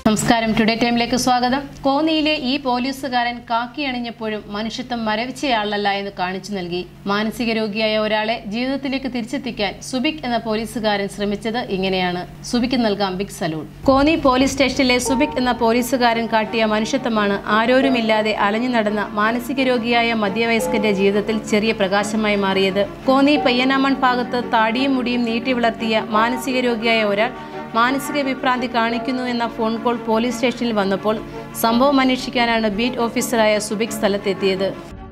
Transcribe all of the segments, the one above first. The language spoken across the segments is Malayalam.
നമസ്കാരം ടുഡേ ടൈമിലേക്ക് സ്വാഗതം കോന്നിയിലെ ഈ പോലീസുകാരൻ കാക്കി അണിഞ്ഞപ്പോഴും മനുഷ്യത്വം മരവിച്ചയാളല്ല എന്ന് കാണിച്ചു നൽകി മാനസിക രോഗിയായ ഒരാളെ ജീവിതത്തിലേക്ക് തിരിച്ചെത്തിക്കാൻ സുബിക് എന്ന പോലീസുകാരൻ ശ്രമിച്ചത് ഇങ്ങനെയാണ് സുബിക്ക് നൽകാം ബിഗ് സല്യൂട്ട് കോന്നി പോലീസ് സ്റ്റേഷനിലെ സുബിക് എന്ന പോലീസുകാരൻ കാട്ടിയ മനുഷ്യത്വമാണ് ആരോരുമില്ലാതെ അലഞ്ഞു നടന്ന മാനസിക രോഗിയായ മധ്യവയസ്കന്റെ ജീവിതത്തിൽ ചെറിയ പ്രകാശമായി മാറിയത് കോന്നി പയ്യനാമൺ ഭാഗത്ത് താടിയും മുടിയും നീട്ടി വളർത്തിയ മാനസിക രോഗിയായ ഒരാൾ മാനസിക വിഭ്രാന്തി കാണിക്കുന്നു എന്ന ഫോൺ കോൾ പോലീസ് സ്റ്റേഷനിൽ വന്നപ്പോൾ സംഭവം അന്വേഷിക്കാനാണ് ബീറ്റ് ഓഫീസറായ സുബിക് സ്ഥലത്തെത്തിയത്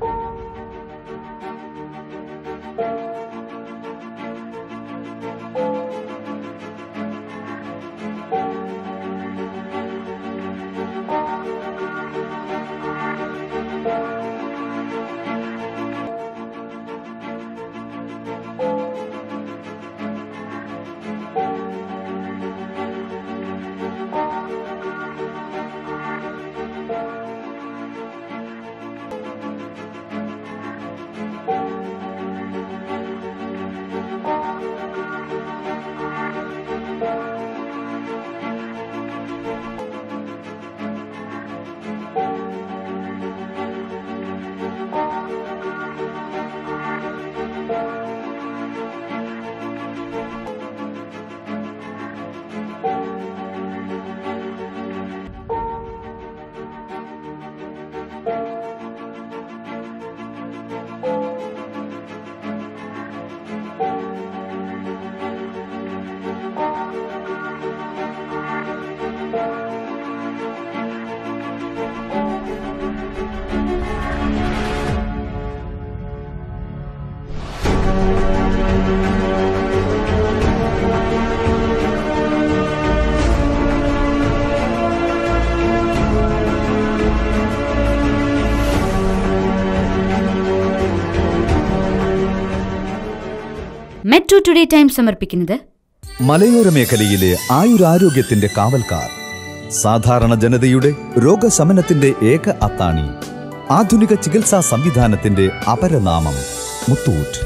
മെട്രോ ടുഡേ ടൈം സമർപ്പിക്കുന്നത് മലയോര മേഖലയിലെ ആയുരാരോഗ്യത്തിന്റെ കാവൽക്കാർ സാധാരണ ജനതയുടെ രോഗശമനത്തിന്റെ ഏക അത്താണി ആധുനിക ചികിത്സാ സംവിധാനത്തിന്റെ അപരനാമം Muthoot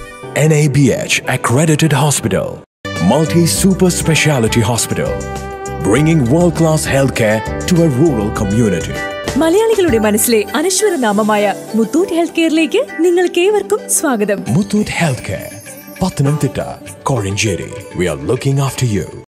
NABH accredited hospital, multi super speciality hospital, bringing world class healthcare to a rural community. മലയാളികളുടെ മനസ്സിലെ അനശ്വര നാമമായ മുത്തൂറ്റ് ഹെൽത്ത് കെയറിലേക്ക് നിങ്ങൾക്കേവർക്കും സ്വാഗതം Muthoot Healthcare, Pathanamthitta, Korinjeri. We are looking after you.